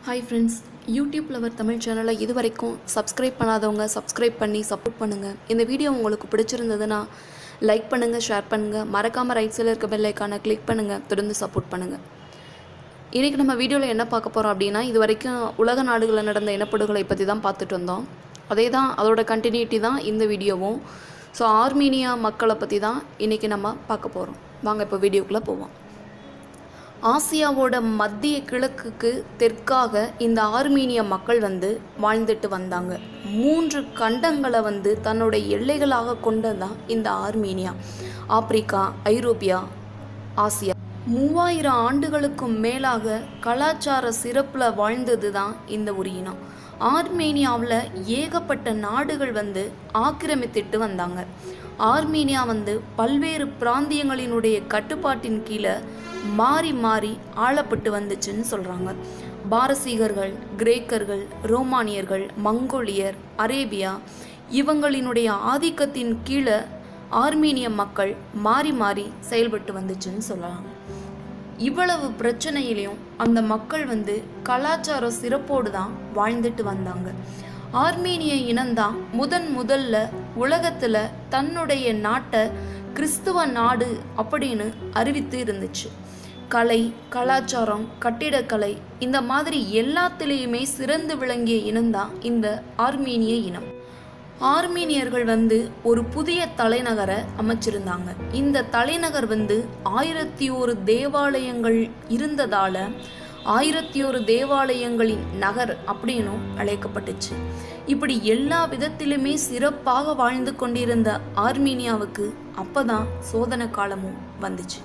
hi friends YouTube lover Tamil சேனலை இது வரைக்கும் சப்ஸ்கிரைப் பண்ணாதவங்க சப்ஸ்கிரைப் பண்ணி சப்போர்ட் பண்ணுங்கள் இந்த வீடியோ உங்களுக்கு பிடிச்சிருந்ததுன்னா லைக் பண்ணுங்கள் ஷேர் பண்ணுங்கள் மறக்காமல் ரைட் சைடில் இருக்க பெல் ஐக்கானை கிளிக் பண்ணுங்கள் தொடர்ந்து சப்போர்ட் பண்ணுங்கள் இன்றைக்கி நம்ம வீடியோவில் என்ன பார்க்க போகிறோம் அப்படின்னா இது வரைக்கும் உலக நாடுகளில் நடந்த இனப்படுகொலை பற்றி தான் பார்த்துட்டு வந்தோம் அதே தான் அதோட கண்டினியூட்டி தான் இந்த வீடியோவும் ஸோ ஆர்மீனியா மக்களை பற்றி தான் இன்றைக்கி நம்ம பார்க்க போகிறோம் வாங்க இப்போ வீடியோக்குள்ளே போவோம் ஆசியாவோட மத்திய கிழக்குக்கு தெற்காக இந்த ஆர்மீனிய மக்கள் வந்து வாழ்ந்துட்டு வந்தாங்க மூன்று கண்டங்களை வந்து தன்னோட எல்லைகளாக கொண்டதான் இந்த ஆர்மீனியா ஆப்பிரிக்கா ஐரோப்பியா ஆசியா மூவாயிரம் ஆண்டுகளுக்கும் மேலாக கலாச்சார சிறப்பில் வாழ்ந்தது தான் இந்த ஒரு இனம் ஆர்மேனியாவில் ஏகப்பட்ட நாடுகள் வந்து ஆக்கிரமித்துட்டு வந்தாங்க ஆர்மீனியா வந்து பல்வேறு பிராந்தியங்களினுடைய கட்டுப்பாட்டின் கீழே மாறி மாறி ஆளப்பட்டு வந்துச்சுன்னு சொல்கிறாங்க பாரசீகர்கள் கிரேக்கர்கள் ரோமானியர்கள் மங்கோலியர் அரேபியா இவங்களினுடைய ஆதிக்கத்தின் கீழே ஆர்மீனிய மக்கள் மாறி மாறி செயல்பட்டு வந்துச்சுன்னு சொல்லலாம் இவ்வளவு பிரச்சனையிலையும் அந்த மக்கள் வந்து கலாச்சார சிறப்போடு தான் வாழ்ந்துட்டு வந்தாங்க ஆர்மீனிய இனம்தான் முதன் முதல்ல உலகத்தில் தன்னுடைய நாட்டை கிறிஸ்துவ நாடு அப்படின்னு அறிவித்து இருந்துச்சு கலை கலாச்சாரம் கட்டிடக்கலை இந்த மாதிரி எல்லாத்துலேயுமே சிறந்து விளங்கிய இனம்தான் இந்த ஆர்மீனிய இனம் ஆர்மீனியர்கள் வந்து ஒரு புதிய தலைநகரை அமைச்சிருந்தாங்க இந்த தலைநகர் வந்து ஆயிரத்தி ஒரு தேவாலயங்கள் இருந்ததால ஆயிரத்தி ஒரு தேவாலயங்களின் நகர் அப்படின்னும் அழைக்கப்பட்டுச்சு இப்படி எல்லா விதத்திலுமே சிறப்பாக வாழ்ந்து கொண்டிருந்த ஆர்மீனியாவுக்கு அப்பதான் சோதனை காலமும் வந்துச்சு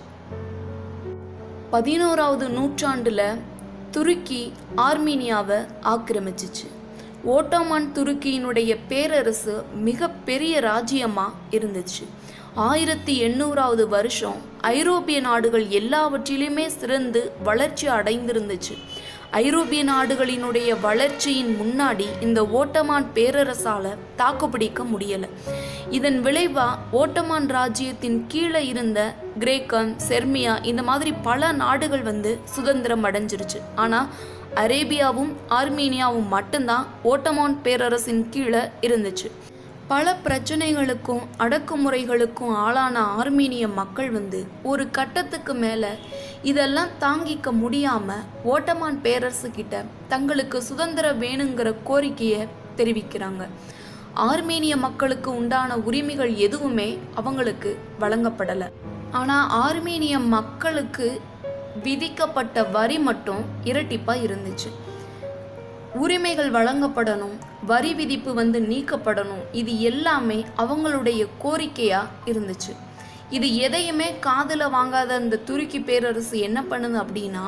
பதினோராவது நூற்றாண்டுல துருக்கி ஆர்மீனியாவை ஆக்கிரமிச்சிச்சு ஓட்டோமான் துருக்கியினுடைய பேரரசு மிக பெரிய ராஜ்யமா இருந்துச்சு ஆயிரத்தி எண்ணூறாவது வருஷம் ஐரோப்பிய நாடுகள் எல்லாவற்றிலுமே சிறந்து வளர்ச்சி அடைந்திருந்துச்சு ஐரோப்பிய நாடுகளினுடைய வளர்ச்சியின் முன்னாடி இந்த ஓட்டமான் பேரரசால தாக்குப்பிடிக்க முடியல இதன் விளைவா ஓட்டமான் ராஜ்யத்தின் கீழே இருந்த கிரேக்கம் செர்மியா இந்த மாதிரி பல நாடுகள் வந்து சுதந்திரம் அடைஞ்சிருச்சு ஆனா அரேபியாவும் ஆர்மீனியாவும் மட்டும்தான் ஓட்டமான் பேரரசின் கீழே இருந்துச்சு பல பிரச்சனைகளுக்கும் அடக்குமுறைகளுக்கும் ஆளான ஆர்மீனிய மக்கள் வந்து ஒரு கட்டத்துக்கு மேலே இதெல்லாம் தாங்கிக்க முடியாம ஓட்டமான் பேரரசு கிட்ட தங்களுக்கு சுதந்திரம் வேணுங்கிற கோரிக்கையை தெரிவிக்கிறாங்க ஆர்மேனிய மக்களுக்கு உண்டான உரிமைகள் எதுவுமே அவங்களுக்கு வழங்கப்படலை ஆனால் ஆர்மேனிய மக்களுக்கு விதிக்கப்பட்ட வரி மட்டும் இரட்டிப்பாக இருந்துச்சு உரிமைகள் வழங்கப்படணும் வரி விதிப்பு வந்து நீக்கப்படணும் இது எல்லாமே அவங்களுடைய கோரிக்கையா இருந்துச்சு இது எதையுமே காதில் வாங்காத அந்த துருக்கி பேரரசு என்ன பண்ணுது அப்படின்னா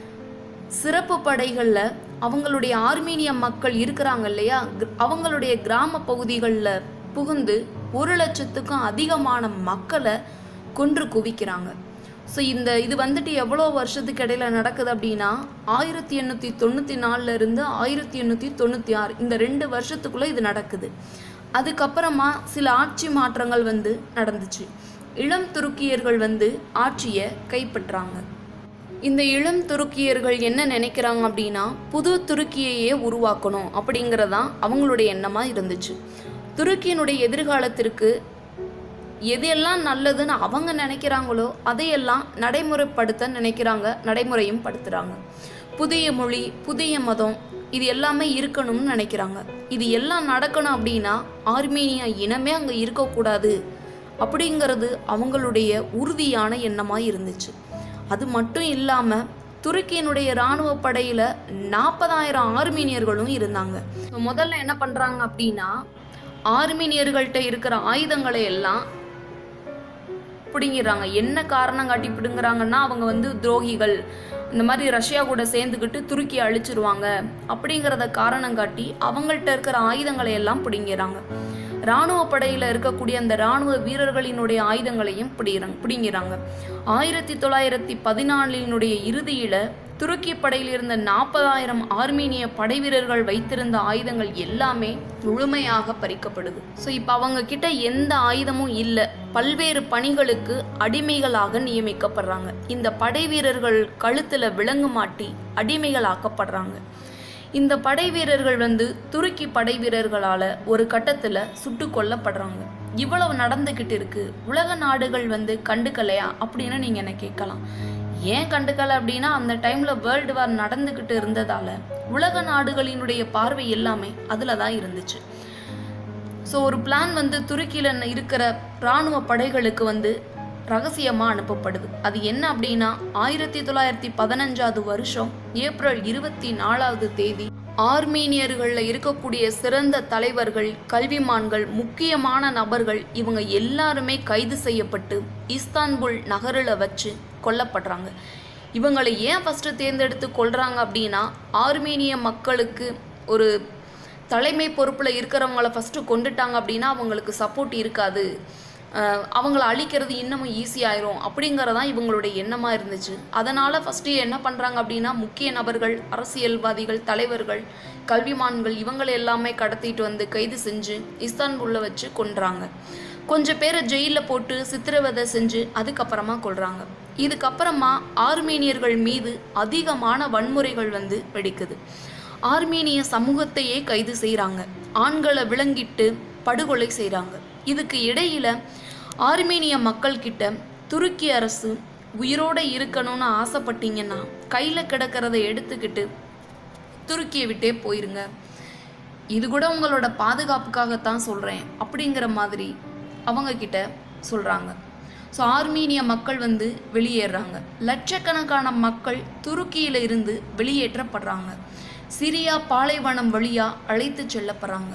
சிறப்பு படைகளில் அவங்களுடைய ஆர்மீனிய மக்கள் இருக்கிறாங்க இல்லையா அவங்களுடைய கிராம பகுதிகளில் புகுந்து ஒரு லட்சத்துக்கும் அதிகமான மக்களை கொன்று குவிக்கிறாங்க ஸோ இந்த இது வந்துட்டு எவ்வளோ வருஷத்துக்கு இடையில நடக்குது அப்படின்னா ஆயிரத்தி எண்ணூற்றி தொண்ணூற்றி நாலில் இருந்து ஆயிரத்தி எண்ணூற்றி தொண்ணூற்றி ஆறு இந்த ரெண்டு வருஷத்துக்குள்ளே இது நடக்குது அதுக்கப்புறமா சில ஆட்சி மாற்றங்கள் வந்து நடந்துச்சு இளம் துருக்கியர்கள் வந்து ஆட்சியை கைப்பற்றாங்க இந்த இளம் துருக்கியர்கள் என்ன நினைக்கிறாங்க அப்படின்னா புது துருக்கியையே உருவாக்கணும் அப்படிங்கிறதான் அவங்களுடைய எண்ணமாக இருந்துச்சு துருக்கியினுடைய எதிர்காலத்திற்கு எதையெல்லாம் நல்லதுன்னு அவங்க நினைக்கிறாங்களோ அதையெல்லாம் நடைமுறைப்படுத்த நினைக்கிறாங்க நடைமுறையும் படுத்துகிறாங்க புதிய மொழி புதிய மதம் இது எல்லாமே இருக்கணும்னு நினைக்கிறாங்க இது எல்லாம் நடக்கணும் அப்படின்னா ஆர்மீனியா இனமே அங்கே இருக்கக்கூடாது அப்படிங்கிறது அவங்களுடைய உறுதியான எண்ணமாக இருந்துச்சு அது மட்டும் இல்லாமல் துருக்கியினுடைய இராணுவ படையில் நாற்பதாயிரம் ஆர்மீனியர்களும் இருந்தாங்க முதல்ல என்ன பண்ணுறாங்க அப்படின்னா ஆர்மீனியர்கள்ட்ட இருக்கிற ஆயுதங்களை எல்லாம் பிடுங்கிடுறாங்க என்ன காரணம் காட்டி பிடுங்குறாங்கன்னா அவங்க வந்து துரோகிகள் இந்த மாதிரி ரஷ்யா கூட சேர்ந்துக்கிட்டு துருக்கி அழிச்சிருவாங்க அப்படிங்கிறத காரணம் காட்டி அவங்கள்ட்ட இருக்கிற ஆயுதங்களை எல்லாம் பிடுங்கிறாங்க இராணுவ படையில் இருக்கக்கூடிய அந்த இராணுவ வீரர்களினுடைய ஆயுதங்களையும் பிடிகிறாங்க பிடிங்கிறாங்க ஆயிரத்தி தொள்ளாயிரத்தி பதினாலினுடைய இறுதியில் துருக்கி படையில் இருந்த நாற்பதாயிரம் ஆர்மீனிய படை வீரர்கள் வைத்திருந்த ஆயுதங்கள் எல்லாமே முழுமையாக பறிக்கப்படுது ஸோ இப்போ அவங்க கிட்ட எந்த ஆயுதமும் இல்லை பல்வேறு பணிகளுக்கு அடிமைகளாக நியமிக்கப்படுறாங்க இந்த படை வீரர்கள் கழுத்தில் விலங்கு மாட்டி அடிமைகள் ஆக்கப்படுறாங்க இந்த படை வீரர்கள் வந்து துருக்கி படை வீரர்களால் ஒரு கட்டத்தில் சுட்டு கொல்லப்படுறாங்க இவ்வளவு நடந்துக்கிட்டு இருக்கு உலக நாடுகள் வந்து கண்டுக்கலையா அப்படின்னு நீங்கள் என்ன கேட்கலாம் ஏன் கண்டுக்கலை அப்படின்னா அந்த டைமில் வேர்ல்டு வார் நடந்துக்கிட்டு இருந்ததால் உலக நாடுகளினுடைய பார்வை எல்லாமே அதில் தான் இருந்துச்சு ஸோ ஒரு பிளான் வந்து துருக்கியில் இருக்கிற இராணுவ படைகளுக்கு வந்து ரகசியமாக அனுப்பப்படுது அது என்ன அப்படின்னா ஆயிரத்தி தொள்ளாயிரத்தி பதினஞ்சாவது வருஷம் ஏப்ரல் இருபத்தி நாலாவது தேதி ஆர்மீனியர்களில் இருக்கக்கூடிய சிறந்த தலைவர்கள் கல்விமான்கள் முக்கியமான நபர்கள் இவங்க எல்லாருமே கைது செய்யப்பட்டு இஸ்தான்புல் நகரில் வச்சு கொல்லப்படுறாங்க இவங்களை ஏன் ஃபஸ்ட்டு தேர்ந்தெடுத்து கொள்றாங்க அப்படின்னா ஆர்மீனிய மக்களுக்கு ஒரு தலைமை பொறுப்பில் இருக்கிறவங்கள ஃபஸ்ட்டு கொண்டுட்டாங்க அப்படின்னா அவங்களுக்கு சப்போர்ட் இருக்காது அஹ் அவங்கள அழிக்கிறது இன்னமும் ஈஸியாயிரும் அப்படிங்கிறதான் இவங்களுடைய எண்ணமாக இருந்துச்சு அதனால் ஃபஸ்ட்டு என்ன பண்ணுறாங்க அப்படின்னா முக்கிய நபர்கள் அரசியல்வாதிகள் தலைவர்கள் கல்விமான்கள் இவங்களை எல்லாமே கடத்திட்டு வந்து கைது செஞ்சு இஸ்தான்புல்ல வச்சு கொன்றாங்க கொஞ்சம் பேரை ஜெயிலில் போட்டு சித்திரவதை செஞ்சு அதுக்கப்புறமா கொள்றாங்க இதுக்கப்புறமா ஆர்மீனியர்கள் மீது அதிகமான வன்முறைகள் வந்து வெடிக்குது ஆர்மீனிய சமூகத்தையே கைது செய்கிறாங்க ஆண்களை விலங்கிட்டு படுகொலை செய்கிறாங்க இதுக்கு இடையில ஆர்மீனிய மக்கள் கிட்ட துருக்கி அரசு உயிரோட இருக்கணும்னு ஆசைப்பட்டீங்கன்னா கையில் கிடக்கிறத எடுத்துக்கிட்டு துருக்கியை விட்டே போயிருங்க இது கூட உங்களோட பாதுகாப்புக்காகத்தான் சொல்கிறேன் அப்படிங்கிற மாதிரி அவங்க கிட்ட சொல்கிறாங்க ஸோ ஆர்மீனிய மக்கள் வந்து வெளியேறாங்க லட்சக்கணக்கான மக்கள் துருக்கியில இருந்து வெளியேற்றப்படுறாங்க சிரியா பாலைவனம் வழியா அழைத்து செல்லப்படுறாங்க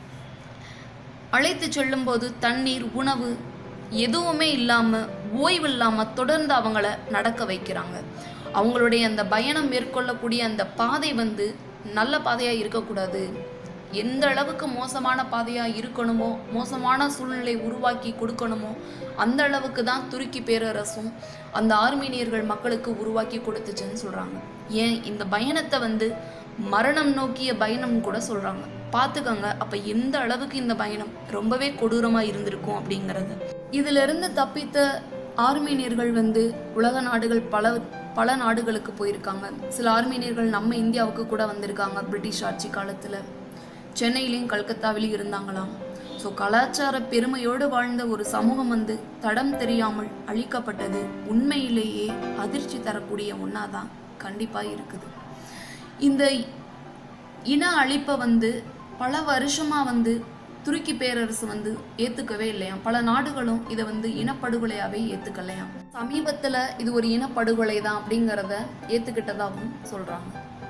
அழைத்து செல்லும்போது தண்ணீர் உணவு எதுவுமே இல்லாமல் ஓய்வு இல்லாமல் தொடர்ந்து அவங்கள நடக்க வைக்கிறாங்க அவங்களுடைய அந்த பயணம் மேற்கொள்ளக்கூடிய அந்த பாதை வந்து நல்ல பாதையாக இருக்கக்கூடாது எந்த அளவுக்கு மோசமான பாதையாக இருக்கணுமோ மோசமான சூழ்நிலை உருவாக்கி கொடுக்கணுமோ அந்த அளவுக்கு தான் துருக்கி பேரரசும் அந்த ஆர்மீனியர்கள் மக்களுக்கு உருவாக்கி கொடுத்துச்சுன்னு சொல்கிறாங்க ஏன் இந்த பயணத்தை வந்து மரணம் நோக்கிய பயணம் கூட சொல்கிறாங்க பார்த்துக்கோங்க அப்போ எந்த அளவுக்கு இந்த பயணம் ரொம்பவே கொடூரமாக இருந்திருக்கும் அப்படிங்கிறது இதிலிருந்து தப்பித்த ஆர்மீனியர்கள் வந்து உலக நாடுகள் பல பல நாடுகளுக்கு போயிருக்காங்க சில ஆர்மீனியர்கள் நம்ம இந்தியாவுக்கு கூட வந்திருக்காங்க பிரிட்டிஷ் ஆட்சி காலத்தில் சென்னையிலையும் கல்கத்தாவிலையும் இருந்தாங்களாம் ஸோ கலாச்சார பெருமையோடு வாழ்ந்த ஒரு சமூகம் வந்து தடம் தெரியாமல் அழிக்கப்பட்டது உண்மையிலேயே அதிர்ச்சி தரக்கூடிய ஒன்றா தான் கண்டிப்பாக இருக்குது இந்த இன அழிப்பை வந்து பல வருஷமாக வந்து துருக்கி பேரரசு வந்து ஏற்றுக்கவே இல்லையாம் பல நாடுகளும் இதை வந்து இனப்படுகொலையாகவே ஏற்றுக்கலையாம் சமீபத்தில் இது ஒரு இனப்படுகொலை தான் அப்படிங்கிறத ஏற்றுக்கிட்டதாகவும் சொல்கிறாங்க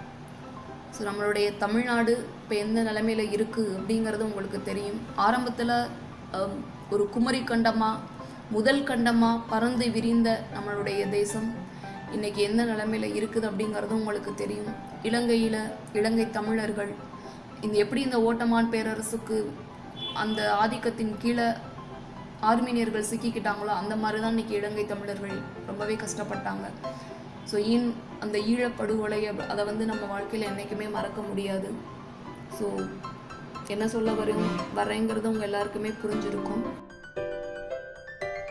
ஸோ நம்மளுடைய தமிழ்நாடு இப்போ எந்த நிலைமையில இருக்குது அப்படிங்கிறது உங்களுக்கு தெரியும் ஆரம்பத்தில் ஒரு குமரி கண்டமாக முதல் கண்டமாக பறந்து விரிந்த நம்மளுடைய தேசம் இன்னைக்கு எந்த நிலைமையில இருக்குது அப்படிங்கிறதும் உங்களுக்கு தெரியும் இலங்கையில் இலங்கை தமிழர்கள் இந்த எப்படி இந்த ஓட்டமான் பேரரசுக்கு அந்த ஆதிக்கத்தின் கீழே ஆர்மீனியர்கள் சிக்கிக்கிட்டாங்களோ அந்த மாதிரி தான் இன்னைக்கு இலங்கை தமிழர்கள் ரொம்பவே கஷ்டப்பட்டாங்க ஸோ ஈன் அந்த ஈழப்படுகொலை அப்- அதை வந்து நம்ம வாழ்க்கையில் என்றைக்குமே மறக்க முடியாது ஸோ என்ன சொல்ல வரும் வரேங்கிறது உங்கள் எல்லாருக்குமே புரிஞ்சிருக்கும்